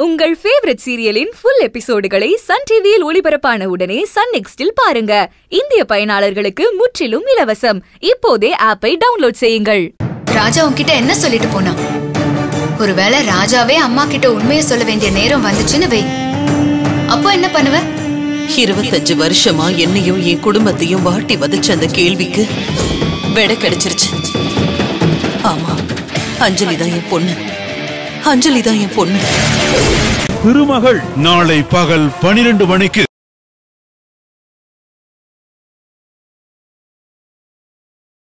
உங்கள் ஃபேவரட் சீரியலின் ஃபுல் எபிசோடுகளை சன் டிவியில் ஒளிபரப்பான உடனே சன் நெக்ஸ்டில் பாருங்க இந்திய பயனாளர்களுக்கு முற்றிலும் இலவசம் இப்போதே ஆப்பை டவுன்லோட் செய்யுங்கள் ராஜா உன்கிட்ட என்ன சொல்லிட்டு போனா ஒருவேளை ராஜாவே அம்மா கிட்ட உண்மையை சொல்ல வேண்டிய நேரம் வந்துச்சுன்னு வை அப்போ என்ன பண்ணுவ இருபத்தஞ்சு வருஷமா என்னையும் என் குடும்பத்தையும் வாட்டி வதச்ச அந்த கேள்விக்கு விடை கிடைச்சிருச்சு ஆமா அஞ்சலி தான் என் பொண்ணு அஞ்சலி தான் என் பொண்ணு திருமகள் நாளை பகல் பனிரெண்டு மணிக்கு